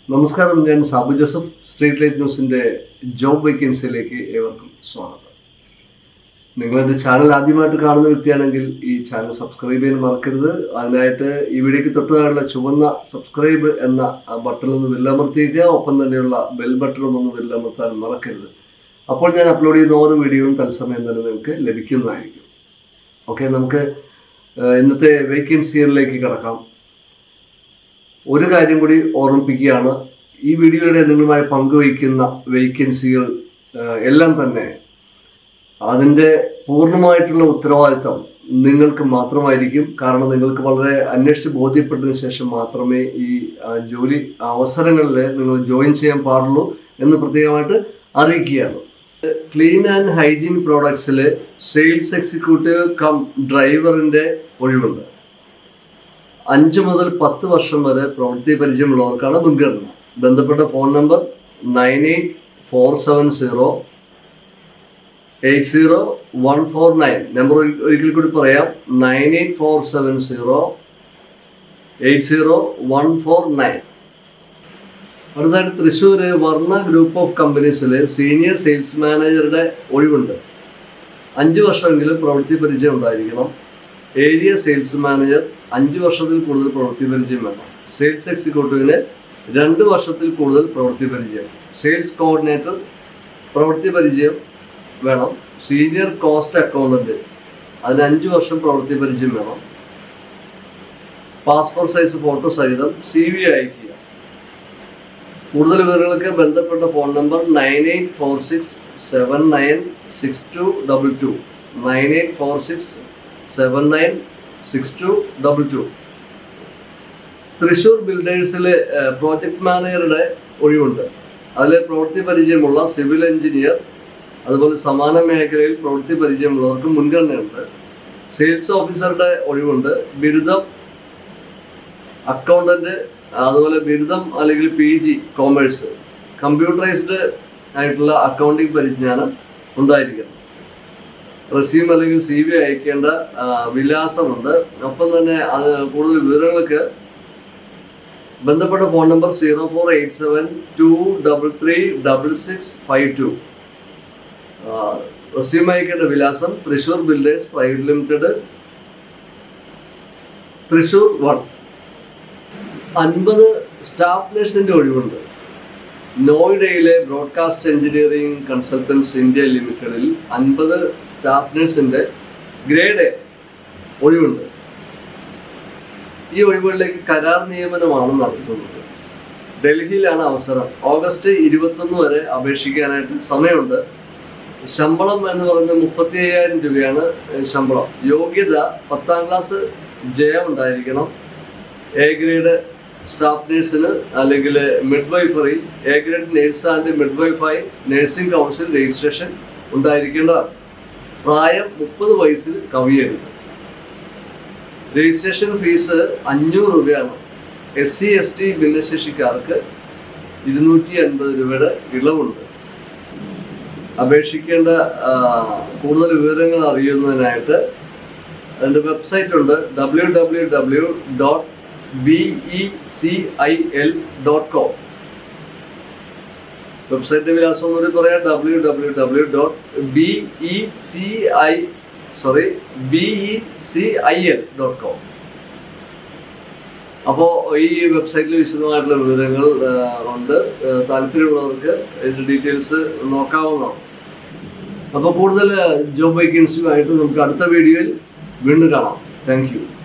നമസ്കാരം ഞാൻ Sabu Joseph street light ന്യൂസിന്റെ ജോബ് വേക്കൻസിയിലേക്ക് ഏവർക്കും സ്വാഗതം നിങ്ങൾ എൻ്റെ ചാനൽ ആദ്യമായിട്ട് കാണുന്ന വ്യക്തിയാണെങ്കിൽ ഈ ചാനൽ സബ്സ്ക്രൈബ് ചെയ്യാൻ മറക്കരുത് അതിനായിട്ട് ഈ വീഡിയോക്ക് തൊട്ടതായുള്ള ചുവന്ന സബ്സ്ക്രൈബ് എന്ന ബട്ടൺ ഒന്ന് വില്ലമർത്തിയിരിക്കുക ഒപ്പം തന്നെയുള്ള ബെൽ ബട്ടണും ഒന്ന് വില്ലമർത്താൻ മറക്കരുത് അപ്പോൾ ഞാൻ അപ്ലോഡ് ചെയ്യുന്ന ഓരോ വീഡിയോയും തത്സമയം തന്നെ നിങ്ങൾക്ക് ലഭിക്കുന്നതായിരിക്കും ഓക്കെ നമുക്ക് ഏഹ്, ഇന്നത്തെ വേക്കൻസികളിലേക്ക് കിടക്കാം ഒരു കാര്യം കൂടി ഓർമ്മിപ്പിക്കുകയാണ് ഈ വീഡിയോയുടെ നിങ്ങളുമായി പങ്കുവയ്ക്കുന്ന വേക്കൻസികൾ ഏഹ്, എല്ലാം തന്നെ അതിൻ്റെ പൂർണ്ണമായിട്ടുള്ള ഉത്തരവാദിത്തം നിങ്ങൾക്ക് മാത്രമായിരിക്കും കാരണം നിങ്ങൾക്ക് വളരെ അന്വേഷിച്ച് ബോധ്യപ്പെട്ടതിന് ശേഷം മാത്രമേ ഈ ആ, ജോലി അവസരങ്ങളിൽ നിങ്ങൾ ജോയിൻ ചെയ്യാൻ പാടുള്ളൂ എന്ന് പ്രത്യേകമായിട്ട് അറിയിക്കുകയാണ് ക്ലീൻ ആൻഡ് ഹൈജീൻ പ്രോഡക്ട്സിൽ സെയിൽസ് എക്സിക്യൂട്ടീവ് കം ഡ്രൈവറിൻ്റെ ഒഴിവുണ്ട് അഞ്ച് മുതൽ പത്ത് വർഷം വരെ പ്രവൃത്തി പരിചയമുള്ളവർക്കാണ് മുൻഗണന ബന്ധപ്പെട്ട phone number nine eight four seven zero eight zero one four nine number ഒരിക്കൽ കൂടി പറയാം nine eight four seven zero eight zero one four nine അടുത്തായിട്ട് തൃശ്ശൂർ വർണ്ണ ഗ്രൂപ്പ് ഓഫ് കമ്പനീസിൽ സീനിയർ സെയിൽസ് മാനേജറുടെ ഒഴിവുണ്ട് അഞ്ച് വർഷമെങ്കിലും പ്രവൃത്തി പരിചയം ഉണ്ടായിരിക്കണം ഏരിയ സെയിൽസ് മാനേജർ അഞ്ച് വർഷത്തിൽ കൂടുതൽ പ്രവൃത്തി പരിചയം വേണം സെയിൽസ് എക്സിക്യൂട്ടീവിന് രണ്ട് വർഷത്തിൽ കൂടുതൽ പ്രവൃത്തി പരിചയം സെയിൽസ് കോർഡിനേറ്റർ പ്രവൃത്തി പരിചയം വേണം സീനിയർ കോസ്റ്റ് അക്കൗണ്ടന്റ് അതിന് അഞ്ച് വർഷം പ്രവൃത്തി പരിചയം വേണം പാസ്പോർട്ട് സൈസ് ഫോട്ടോ സഹിതം സി വി അയക്കുക കൂടുതൽ വിവരങ്ങൾക്ക് ബന്ധപ്പെട്ട phone number nine eight four six seven nine six two double two nine eight four six seven nine six two double two Thrissur ബിൽഡേഴ്സിലെ പ്രോജക്ട് മാനേജറുടെ ഒഴിവുണ്ട് അതിൽ പ്രവൃത്തി പരിചയമുള്ള സിവിൽ എഞ്ചിനീയർ അതുപോലെ സമാന മേഖലയിൽ പ്രവൃത്തി പരിചയമുള്ളവർക്ക് മുൻഗണനയുണ്ട് സെയിൽസ് ഓഫീസറുടെ ഒഴിവുണ്ട് ബിരുദം അക്കൗണ്ടന്റ് അതുപോലെ ബിരുദം അല്ലെങ്കിൽ പി ജി കോമേഴ്സ് കമ്പ്യൂട്ടറൈസ്ഡ് ആയിട്ടുള്ള അക്കൗണ്ടിങ് പരിജ്ഞാനം ഉണ്ടായിരിക്കണം റെസ്യൂം അല്ലെങ്കിൽ സി വി അയക്കേണ്ട ആ, വിലാസമുണ്ട് ഒപ്പം തന്നെ അത് കൂടുതൽ വിവരങ്ങൾക്ക് ബന്ധപ്പെട്ട phone number zero four eight seven two double three double six five two resume അയക്കേണ്ട വിലാസം Thrissur builders private limited Thrissur one അൻപത് സ്റ്റാഫ് നഴ്സിന്റെ ഒഴിവുണ്ട് നോയിഡയിലെ ബ്രോഡ്കാസ്റ്റ് എഞ്ചിനീയറിംഗ് കൺസൾട്ടൻസ് ഇന്ത്യ ലിമിറ്റഡിൽ അൻപത് സ്റ്റാഫ് നഴ്സിന്റെ ഗ്രേഡ് എ ഒഴിവുണ്ട് ഈ ഒഴിവുകളിലേക്ക് കരാർ നിയമനമാണ് നടത്തുന്നത് ഡൽഹിയിലാണ് അവസരം ഓഗസ്റ്റ് ഇരുപത്തൊന്ന് വരെ അപേക്ഷിക്കാനായിട്ട് സമയമുണ്ട് ശമ്പളം എന്ന് പറയുന്നത് മുപ്പത്തി അയ്യായിരം രൂപയാണ് ഏഹ്, ശമ്പളം യോഗ്യത പത്താം ക്ലാസ് ജയം ഉണ്ടായിരിക്കണം എ ഗ്രേഡ് സ്റ്റാഫ് നഴ്സിന് അല്ലെങ്കിൽ midwifery A grade nurse and മിഡ് വൈഫായി നഴ്സിംഗ് കൗൺസിൽ രജിസ്ട്രേഷൻ ഉണ്ടായിരിക്കേണ്ടതാണ് പ്രായം മുപ്പത് വയസ്സിൽ കവിയരുത് രജിസ്ട്രേഷൻ ഫീസ് അഞ്ഞൂറ് രൂപയാണ് എസ് സി എസ് ടി ഭിന്നശേഷിക്കാർക്ക് ഇരുന്നൂറ്റി അൻപത് രൂപയുടെ ഇളവുണ്ട് അപേക്ഷിക്കേണ്ട ആ, കൂടുതൽ വിവരങ്ങൾ അറിയുന്നതിനായിട്ട് അതിൻ്റെ വെബ്സൈറ്റ് ഉണ്ട് W W W dot B E C I L dot com website വിലാസം ഒന്നുകൂടി പറയാം W W W dot B E C I sorry B E C I L dot com അപ്പോൾ ഈ വെബ്സൈറ്റിൽ വിശദമായിട്ടുള്ള വിവരങ്ങൾ ആ, ഉണ്ട് ആ, താല്പര്യമുള്ളവർക്ക് ഇതിന്റെ ഡീറ്റെയിൽസ് നോക്കാവുന്നതാണ് അപ്പോൾ കൂടുതൽ ജോബ് വേക്കൻസിയുമായിട്ട് നമുക്ക് അടുത്ത വീഡിയോയിൽ വീണ്ടും കാണാം താങ്ക് യു